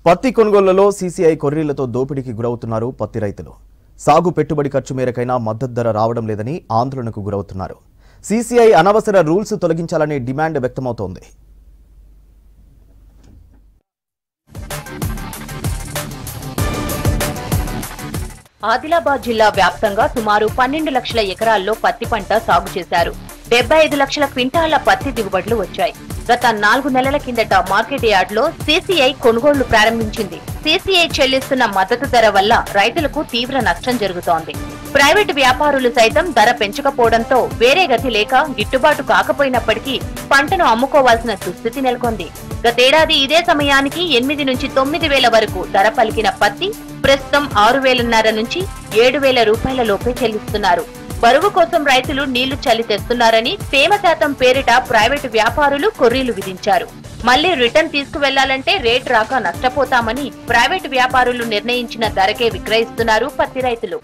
పత్తి కొనుగోళ్లలో సీసీఐ కొర్రీలతో దోపిడీకి గురవుతున్నారు పత్తి రైతులు సాగు పెట్టుబడి ఖర్చు మేరకైనా మద్దతు ధర రావడం లేదని ఆందోళనకు గురవుతున్నారు సీసీఐ అనవసర రూల్స్ తొలగించాలనే డిమాండ్ వ్యక్తమవుతోంది ఆదిలాబాద్ జిల్లా వ్యాప్తంగా సుమారు పన్నెండు లక్షల ఎకరాల్లో పత్తి పంట సాగు చేశారు డెబ్బై ఐదు లక్షల క్వింటాల పత్తి దిగుబడులు వచ్చాయి గత నాలుగు నెలల కిందట మార్కెట్ యార్డ్లో సీసీఐ కొనుగోళ్లు ప్రారంభించింది సీసీఐ చెల్లిస్తున్న మద్దతు ధర వల్ల రైతులకు తీవ్ర నష్టం జరుగుతోంది ప్రైవేటు వ్యాపారులు సైతం ధర పెంచకపోవడంతో వేరే గతి లేక గిట్టుబాటు కాకపోయినప్పటికీ పంటను అమ్ముకోవాల్సిన దుస్థితి నెలకొంది గతేడాది ఇదే సమయానికి ఎనిమిది నుంచి తొమ్మిది వేల వరకు ధర పలికిన పత్తి ప్రస్తుతం ఆరు వేలన్నర నుంచి ఏడు వేల రూపాయల లోపే చెల్లిస్తున్నారు బరువు కోసం రైతులు నీళ్లు చల్లి తెస్తున్నారని తేమ శాతం పేరిట ప్రైవేటు వ్యాపారులు కొర్రీలు విధించారు మళ్లీ రిటర్న్ తీసుకువెళ్లాలంటే రేట్ రాక నష్టపోతామని ప్రైవేటు వ్యాపారులు నిర్ణయించిన ధరకే విక్రయిస్తున్నారు పత్తి రైతులు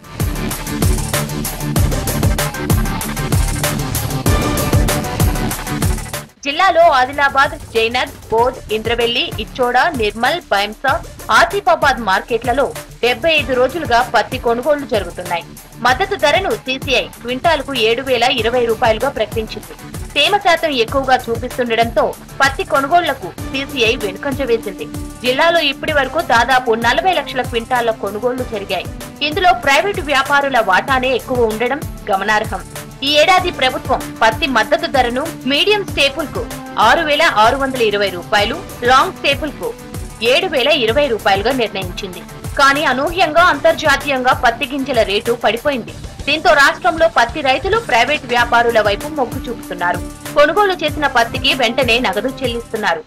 జిల్లాలో ఆదిలాబాద్ జైనర్ బోధ్ ఇంద్రవెల్లి ఇచ్చోడ నిర్మల్ బైంసా ఆసిఫాబాద్ మార్కెట్లలో డెబ్బై ఐదు రోజులుగా పత్తి కొనుగోళ్లు జరుగుతున్నాయి మద్దతు ధరను సీసీఐ క్వింటాల్కు ఏడు వేల ఇరవై రూపాయలుగా ప్రకటించింది తేమ శాతం ఎక్కువగా చూపిస్తుండటంతో పత్తి కొనుగోళ్లకు సీసీఐ వెనుకంజ వేసింది జిల్లాలో ఇప్పటి వరకు దాదాపు నలభై లక్షల క్వింటాళ్ల కొనుగోళ్లు జరిగాయి ఇందులో ప్రైవేటు వ్యాపారుల వాటానే ఎక్కువ ఉండడం గమనార్హం ఈ ఏడాది ప్రభుత్వం పత్తి మద్దతు ధరను మీడియం స్టేపుల్ కు ఆరు వేల ఆరు వందల ఇరవై రూపాయలు లాంగ్ స్టేపుల్ కు ఏడు వేల ఇరవై రూపాయలుగా నిర్ణయించింది కానీ అనూహ్యంగా అంతర్జాతీయంగా పత్తి గింజల రేటు పడిపోయింది దీంతో రాష్ట్రంలో పత్తి రైతులు ప్రైవేట్ వ్యాపారుల వైపు మొగ్గు చూపుతున్నారు కొనుగోలు చేసిన పత్తికి వెంటనే నగదు చెల్లిస్తున్నారు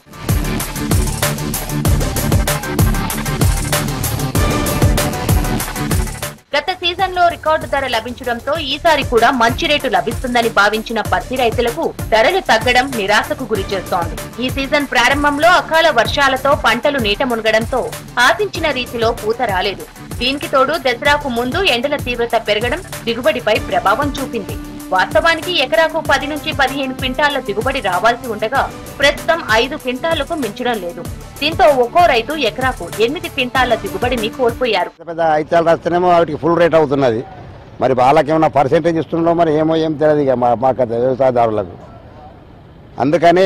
గత సీజన్ లో రికార్డు ధర లభించడంతో ఈసారి కూడా మంచి రేటు లభిస్తుందని భావించిన పత్తి రైతులకు ధరలు తగ్గడం నిరాశకు గురి చేస్తోంది ఈ సీజన్ ప్రారంభంలో అకాల వర్షాలతో పంటలు నీట మునగడంతో ఆశించిన రీతిలో పూత రాలేదు దీనికి తోడు దసరాకు ముందు ఎండల తీవ్రత పెరగడం దిగుబడిపై ప్రభావం చూపింది వాస్తవానికి ఎకరాకు పది నుంచి పదిహేను క్వింటాళ్ల దిగుబడి రావాల్సి ఉండగా ప్రస్తుతం ఐదు క్వింటాళ్లకు మించడం లేదు దీంతో ఒక్కో రైతు ఎకరాకు ఎనిమిది క్వింటాళ్ల దిగుబడిని కోల్పోయారు పెద్ద పెద్ద ఐతాలు రాస్తేనేమో వాటికి ఫుల్ రేట్ అవుతున్నది మరి వాళ్ళకి ఏమైనా పర్సెంటేజ్ ఇస్తుండో మరి ఏమో ఏం తెలియదు ఇక మా మాకు అది వ్యవసాయదారులకు అందుకని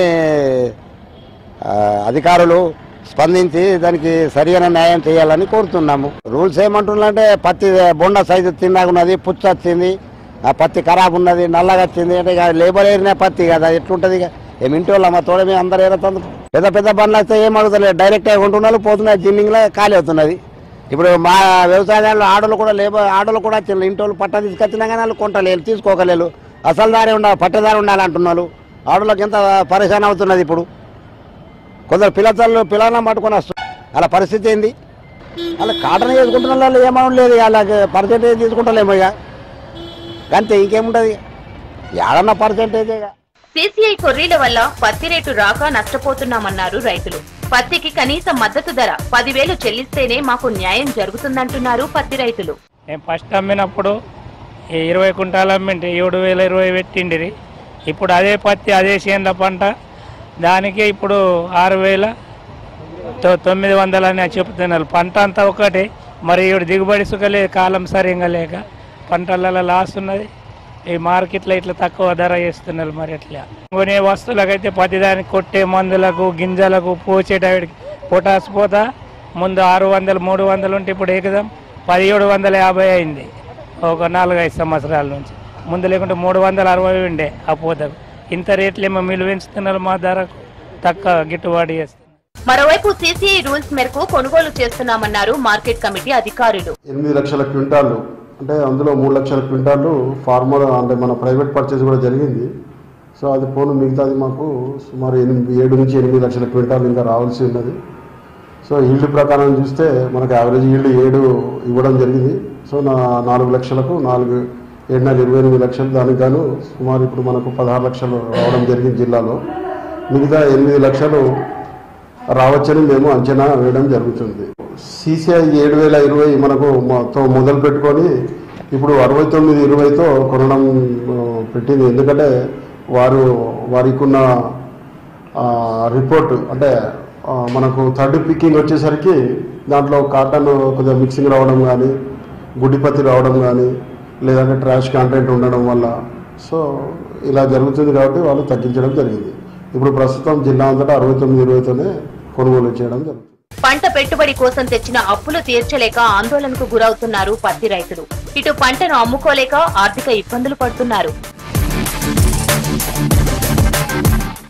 ఆ, అధికారులు స్పందించి దానికి సరైన న్యాయం చేయాలని కోరుతున్నాము రూల్స్ ఏమంటున్నారంటే పత్తి బొండ సైజు తిన్నాకున్నది పుచ్చ వచ్చింది ఆ పత్తి ఖరాబ్ ఉన్నది నల్లగా వచ్చింది అంటే ఇక లేబర్ ఏరిన పత్తి కదా ఎట్లుంటుంది ఇక ఏమి ఇంటి వాళ్ళ మా తోడ మేము అందరు ఏరుతుంది పెద్ద పెద్ద బండ్లు వస్తే ఏం అడుగుతలేదు డైరెక్ట్ కొంటున్నారు పోతున్నాయి జిన్నింగ్లో ఖాళీ అవుతున్నది ఇప్పుడు మా వ్యవసాయాల్లో ఆడలు కూడా లేబర్ ఆడలు కూడా వచ్చిన ఇంటి వాళ్ళు పట్ట తీసుకొచ్చినా కానీ వాళ్ళు కొంటలేరు తీసుకోకలేరు అసలు దారి ఉండాలి పట్టదారి ఉండాలంటున్నారు ఆడలకు ఎంత పరేషాన్ అవుతున్నది ఇప్పుడు కొందరు పిల్లలు పిల్లలను పట్టుకొని వస్తారు అలా పరిస్థితి ఏంది అలా కాటన్ చేసుకుంటున్న వాళ్ళు ఏమని లేదు వాళ్ళకి పర్సెంటేజ్ తీసుకుంటలేమో ఇక అంతే ఇంకేముంటుంది ఏడన్నా పర్సెంటేజ్ ఇక సీసీఐ కొర్రీల వల్ల పత్తి రేటు రాక నష్టపోతున్నామన్నారు రైతులు పత్తికి కనీస మద్దతు ధర పదివేలు చెల్లిస్తేనే మాకు న్యాయం జరుగుతుందంటున్నారు పత్తి రైతులు నేను ఫస్ట్ అమ్మినప్పుడు ఈ ఇరవై కుంటాలు అమ్మింటి ఏడు వేల ఇరవై పెట్టిండిరి ఇప్పుడు అదే పత్తి అదే చేనుల పంట దానికి ఇప్పుడు ఆరు వేల తొ- తొమ్మిది వందలు అని చెప్తున్నారు పంట అంతా ఒకటి మరి ఇప్పుడు దిగుబడి సుఖలే కాలం సరిగా లేక పంటలలో లాస్ ఉన్నది ఈ మార్కెట్లో ఇట్లా తక్కువ ధర చేస్తున్నారు మరి ఎట్లా కొనే వస్తువులకైతే ప్రతిదానికి కొట్టే మందులకు గింజలకు పోచేటవిడికి పొటాస్ పోతా ముందు ఆరు వందలు మూడు వందలు ఉంటే ఇప్పుడు ఏకదం పదిహేడు వందల యాభై అయింది ఒక నాలుగైదు సంవత్సరాల నుంచి ముందు లేకుంటే మూడు వందల అరవై ఉండే ఆ పోతకు ఇంత రేట్లు ఏమో మిల్లు పెంచుతున్నారు మా ధరకు తక్కువ గిట్టుబాటు చేస్తున్నారు మరోవైపు సీసీఐ రూల్స్ మేరకు కొనుగోలు చేస్తున్నామన్నారు మార్కెట్ కమిటీ అధికారులు ఎనిమిది లక్షల క్వింటాళ్ళు అంటే అందులో మూడు లక్షల క్వింటాళ్ళు ఫార్మర్ అంటే మన ప్రైవేట్ పర్చేజ్ కూడా జరిగింది సో అది పోను మిగతాది మాకు సుమారు ఎనిమిది ఏడు నుంచి ఎనిమిది లక్షల క్వింటాలు ఇంకా రావాల్సి ఉన్నది సో ఈల్డ్ ప్రకారం చూస్తే మనకు యావరేజ్ ఈల్డ్ ఏడు ఇవ్వడం జరిగింది సో నా నాలుగు లక్షలకు నాలుగు ఏడు నెలలు ఇరవై ఎనిమిది లక్షలు దానికి గాను సుమారు ఇప్పుడు మనకు పదహారు లక్షలు రావడం జరిగింది జిల్లాలో మిగతా ఎనిమిది లక్షలు రావచ్చని మేము అంచనా వేయడం జరుగుతుంది సీసీఐ ఏడు వేల ఇరవై మనకు మొత్తం మొదలు పెట్టుకొని ఇప్పుడు అరవై తొమ్మిది ఇరవైతో కొనడం ఆ, పెట్టింది ఎందుకంటే వారు వారికి ఉన్న రిపోర్ట్ అంటే ఆ, మనకు థర్డ్ పికింగ్ వచ్చేసరికి దాంట్లో కాటన్ కొద్దిగా మిక్సింగ్ రావడం కానీ గుడ్డిపత్తి రావడం కానీ లేదంటే ట్రాష్ కాంటెంట్ ఉండడం వల్ల సో ఇలా జరుగుతుంది కాబట్టి వాళ్ళు తగ్గించడం జరిగింది ఇప్పుడు ప్రస్తుతం జిల్లా అంతటా అరవై తొమ్మిది ఇరవైతోనే కొనుగోలు చేయడం జరుగుతుంది పంట పెట్టుబడి కోసం తెచ్చిన అప్పులు తీర్చలేక ఆందోళనకు గురవుతున్నారు పత్తి రైతులు ఇటు పంటను అమ్ముకోలేక ఆర్థిక ఇబ్బందులు పడుతున్నారు